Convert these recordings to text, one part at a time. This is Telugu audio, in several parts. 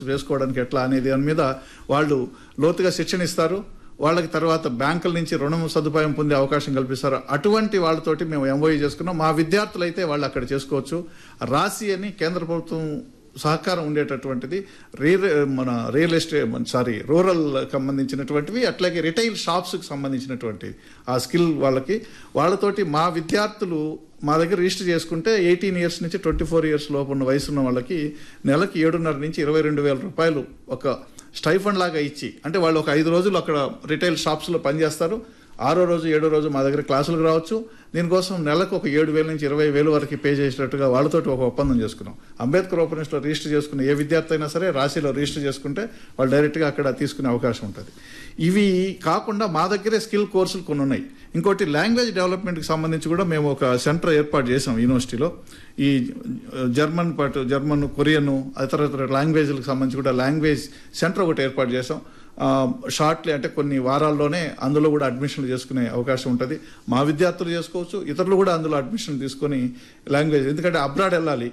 వేసుకోవడానికి ఎట్లా అనేది దాని మీద వాళ్ళు లోతుగా శిక్షణ ఇస్తారు వాళ్ళకి తర్వాత బ్యాంకుల నుంచి రుణం సదుపాయం పొందే అవకాశం కల్పిస్తారు అటువంటి వాళ్ళతోటి మేము ఎంఓఈ చేసుకున్నాం మా విద్యార్థులు అయితే వాళ్ళు అక్కడ చేసుకోవచ్చు రాసి అని కేంద్ర ప్రభుత్వం సహకారం ఉండేటటువంటిది రియల్ మన రియల్ ఎస్టేట్ సారీ రూరల్ సంబంధించినటువంటివి అట్లాగే రిటైల్ షాప్స్కి సంబంధించినటువంటి ఆ స్కిల్ వాళ్ళకి వాళ్ళతోటి మా విద్యార్థులు మా దగ్గర రిజిస్టర్ చేసుకుంటే ఎయిటీన్ ఇయర్స్ నుంచి ట్వంటీ ఫోర్ ఇయర్స్ లోపు ఉన్న వయసు ఉన్న వాళ్ళకి నెలకి ఏడున్నర నుంచి ఇరవై రెండు వేల రూపాయలు ఒక స్టైఫండ్ లాగా ఇచ్చి అంటే వాళ్ళు ఒక ఐదు రోజులు అక్కడ రిటైల్ షాప్స్లో పనిచేస్తారు ఆరో రోజు ఏడో రోజు మా దగ్గర క్లాసులకు రావచ్చు దీనికోసం నెలకు ఒక ఏడు వేల నుంచి ఇరవై వేలు వరకు పే చేసేటట్టుగా వాళ్ళతోటి ఒక ఒప్పందం చేసుకున్నాం అంబేద్కర్ ఓపెన్ లో రిజిస్టర్ చేసుకున్న ఏ విద్యార్థి అయినా సరే రాశిలో రిజిస్టర్ చేసుకుంటే వాళ్ళు డైరెక్ట్గా అక్కడ తీసుకునే అవకాశం ఉంటుంది ఇవి కాకుండా మా దగ్గరే స్కిల్ కోర్సులు కొన్ని ఉన్నాయి ఇంకోటి లాంగ్వేజ్ డెవలప్మెంట్కి సంబంధించి కూడా మేము ఒక సెంటర్ ఏర్పాటు చేసాం యూనివర్సిటీలో ఈ జర్మన్ పాటు జర్మన్ కొరియన్ ఇతర ఇతర లాంగ్వేజ్లకు సంబంధించి కూడా లాంగ్వేజ్ సెంటర్ ఒకటి ఏర్పాటు చేసాం షార్ట్లీ అంటే కొన్ని వారాల్లోనే అందులో కూడా అడ్మిషన్లు చేసుకునే అవకాశం ఉంటుంది మా విద్యార్థులు చేసుకోవచ్చు ఇతరులు కూడా అందులో అడ్మిషన్ తీసుకొని లాంగ్వేజ్ ఎందుకంటే అబ్రాడ్ వెళ్ళాలి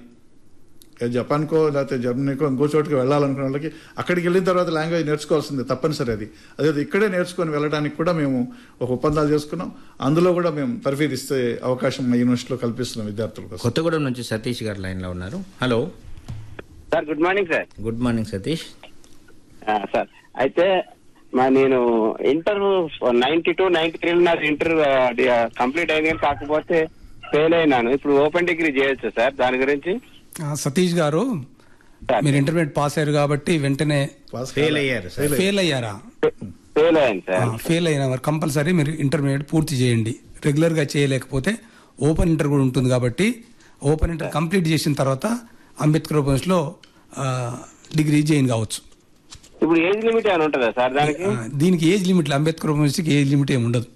ఏ జపాన్కో లేకపోతే జర్మనీకో ఇంకో చోటుకి వెళ్ళాలనుకున్న వాళ్ళకి అక్కడికి వెళ్ళిన తర్వాత లాంగ్వేజ్ నేర్చుకోవాల్సిందే తప్పనిసరి అది అదే ఇక్కడే నేర్చుకొని వెళ్ళడానికి కూడా మేము ఒక ఒప్పందాలు చేసుకున్నాం అందులో కూడా మేము తర్ఫీదు ఇస్తే అవకాశం మా యూనివర్సిటీలో కల్పిస్తున్నాం విద్యార్థుల కోసం కొత్తగూడెం నుంచి సతీష్ గారు లైన్లో ఉన్నారు hello sir good morning sir good morning Satish ఆ, సార్ అయితే మా నేను inter ninety two ninety three నాకు ఇంటర్ కంప్లీట్ అయింది కానీ కాకపోతే ఫెయిల్ అయినాను ఇప్పుడు ఓపెన్ డిగ్రీ చేయొచ్చు సార్ దాని గురించి ఆ, సతీష్ గారు సార్. మీరు ఇంటర్మీడియట్ పాస్ అయ్యారు కాబట్టి వెంటనే పాస్ ఫెయిల్ కాలే. అయ్యారు సార్ ఫెయిల్ అయ్యారా ఫెయిల్ అయ్యాను సార్ ఫెయిల్ అయిన వారు కంపల్సరీ మీరు ఇంటర్మీడియట్ పూర్తి చేయండి రెగ్యులర్ గా చేయలేకపోతే ఓపెన్ ఇంటర్ కూడా ఉంటుంది కాబట్టి ఓపెన్ ఇంటర్ కంప్లీట్ చేసిన తర్వాత అంబేద్కర్ ఓపెన్స్ లో ఆ, డిగ్రీ జాయిన్ కావచ్చు ఇప్పుడు ఏజ్ లిమిట్ ఏమైనా ఉంటుందా సార్ దానికి ఆ, దీనికి ఏజ్ లిమిట్ అంబేద్కర్ ఓపెన్స్కి ఏజ్ లిమిట్ ఏమి ఉండదు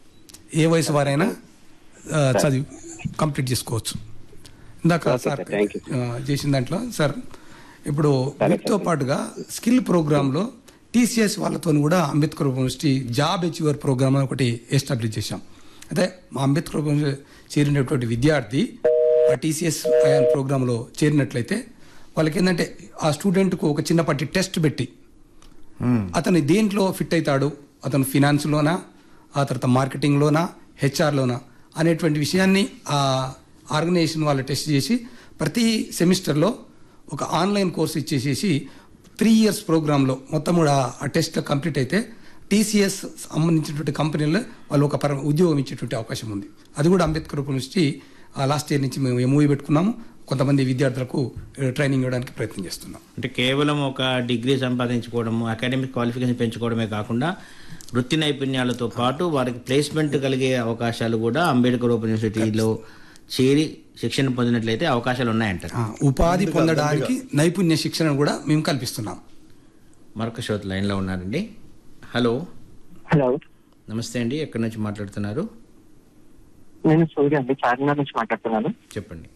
ఏ వయసు వారైనా ఆ, చదివి కంప్లీట్ చేసుకోవచ్చు ఇందాక okay sir sir, thank you. ఆ, చేసిన దాంట్లో సార్ ఇప్పుడు వీటితో పాటుగా స్కిల్ ప్రోగ్రాంలో టీసీఎస్ వాళ్ళతో కూడా Ambedkar university job achiever program అని ఒకటి ఎస్టాబ్లిష్ చేశాం అదే మా అంబేద్కర్ యూనివర్సిటీ చేరినటువంటి విద్యార్థి ఆ టీసీఎస్ ప్రోగ్రాంలో చేరినట్లయితే వాళ్ళకి ఏంటంటే ఆ స్టూడెంట్కు ఒక చిన్నపాటి టెస్ట్ పెట్టి అతను దేంట్లో ఫిట్ అవుతాడు అతను ఫినాన్స్లోనా ఆ తర్వాత మార్కెటింగ్లోనా హెచ్ఆర్లోనా అనేటువంటి విషయాన్ని ఆ ఆర్గనైజేషన్ వాళ్ళు టెస్ట్ చేసి ప్రతి సెమిస్టర్లో ఒక ఆన్లైన్ కోర్స్ ఇచ్చేసేసి త్రీ ఇయర్స్ ప్రోగ్రాంలో మొత్తం కూడా ఆ టెస్ట్ కంప్లీట్ అయితే టీసీఎస్ సంబంధించినటువంటి కంపెనీలో వాళ్ళు ఒక పర ఉద్యోగం ఇచ్చేటువంటి అవకాశం ఉంది అది కూడా అంబేద్కర్ యూనివర్సిటీ లాస్ట్ ఇయర్ నుంచి మేము ఎంఓఈ పెట్టుకున్నాము కొంతమంది విద్యార్థులకు ట్రైనింగ్ ఇవ్వడానికి ప్రయత్నం చేస్తున్నాం అంటే కేవలం ఒక డిగ్రీ సంపాదించుకోవడము అకాడమిక్ క్వాలిఫికేషన్ పెంచుకోవడమే కాకుండా వృత్తి నైపుణ్యాలతో పాటు వారికి ప్లేస్మెంట్ కలిగే అవకాశాలు కూడా అంబేద్కర్ ఓపెన్ యూనివర్సిటీలో చేరి శిక్షణ పొందినట్లయితే అవకాశాలు ఉన్నాయంటారు ఆ, ఉపాధి పొందడానికి నైపుణ్య శిక్షణ కూడా మేము కల్పిస్తున్నాం మరొక శ్రోత లైన్లో ఉన్నారండి హలో హలో నమస్తే అండి ఎక్కడి నుంచి మాట్లాడుతున్నారు నేను సూర్య అండి చార్మినార్ నుంచి మాట్లాడుతున్నాను చెప్పండి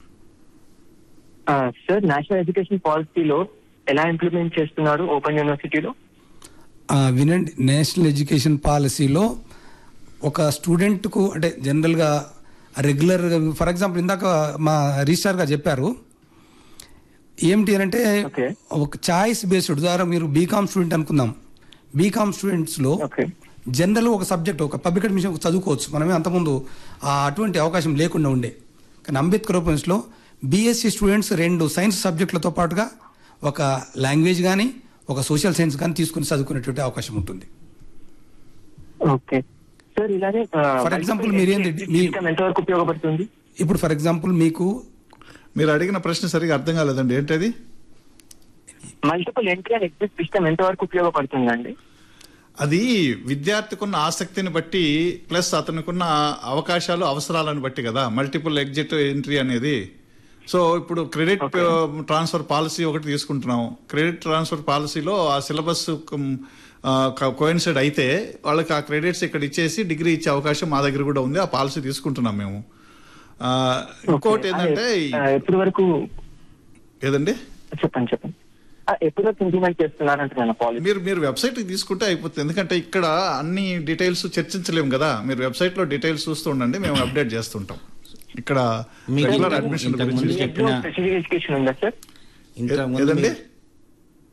ఆ, సార్ నేషనల్ ఎడ్యుకేషన్ పాలసీలో ఎలా ఇంప్లిమెంట్ చేస్తున్నారు ఓపెన్ యూనివర్సిటీలో ఆ, వినండి నేషనల్ ఎడ్యుకేషన్ పాలసీలో ఒక స్టూడెంట్కు అంటే జనరల్గా రెగ్యులర్గా ఫర్ ఎగ్జాంపుల్ ఇందాక మా రిజిస్టార్ గారు చెప్పారు ఏమిటి అని అంటే Okay. ఒక చాయిస్ బేస్డ్ ద్వారా మీరు బీకామ్ స్టూడెంట్ అనుకుందాం బీకామ్ స్టూడెంట్స్లో ఓకే జనరల్ ఒక సబ్జెక్ట్ ఒక పబ్లిక్ అడ్మిషన్ చదువుకోవచ్చు మనమే అంతకుముందు ఆ అటువంటి అవకాశం లేకుండా ఉండే కానీ అంబేద్కర్ ఓపెన్స్లో బీఎస్సీ స్టూడెంట్స్ రెండు సైన్స్ సబ్జెక్టులతో పాటుగా ఒక లాంగ్వేజ్ కానీ ఒక సోషల్ సైన్స్ కానీ తీసుకుని చదువుకునేటువంటి అవకాశం ఉంటుంది ఓకే సార్ ఇలానే For example, మీరేంది- మీ- సిస్టమ్ ఎంతవరకు ఉపయోగపడుతుంది ఇప్పుడు ఫర్ ఎగ్జాంపుల్ మీకు మీరు అడిగిన ప్రశ్న సరిగా అర్థం కాలేదండి ఏంటది multiple entry and exit system ఎంతవరకు ఉపయోగపడుతుందండి అది విద్యార్థికున్న ఆసక్తిని బట్టి ప్లస్ అతనికున్న అవకాశాలు అవసరాలను బట్టి కదా మల్టిపుల్ ఎగ్జిట్ ఎంట్రీ అనేది సో ఇప్పుడు క్రెడిట్ ట్రాన్స్ఫర్ పాలసీ ఒకటి తీసుకుంటున్నాం క్రెడిట్ ట్రాన్స్ఫర్ పాలసీలో ఆ సిలబస్ కోయిన్సైడ్ అయితే వాళ్ళకి ఆ క్రెడిట్స్ ఇక్కడ ఇచ్చేసి డిగ్రీ ఇచ్చే అవకాశం మా దగ్గర కూడా ఉంది ఆ పాలసీ తీసుకుంటున్నాం మేము ఆ, ఇంకోటి ఏంటంటే ఎప్పటి వరకు ఏదండి చెప్పండి చెప్పండి ఆ, ఎప్పటి వరకు ఇంప్లిమెంట్ చేస్తున్నారంటున్నాను పాలసీ మీరు మీరు వెబ్సైట్ తీసుకుంటే అయిపోతుంది ఎందుకంటే ఇక్కడ అన్ని డీటెయిల్స్ చర్చించలేము కదా మీరు వెబ్సైట్ లో డీటెయిల్స్ చూస్తూ ఉండండి మేము అప్డేట్ చేస్తుంటాం ఇక్కడ మీకు రెగ్యులర్ ఇంతకు- అడ్మిషన్ ఇంతకు గురించి ముందు చెప్పిన స్పెసిఫిక్ ఎడ్యుకేషన్ ఉందా సార్ ఇంతకు ముందు ఏదండి? మీ-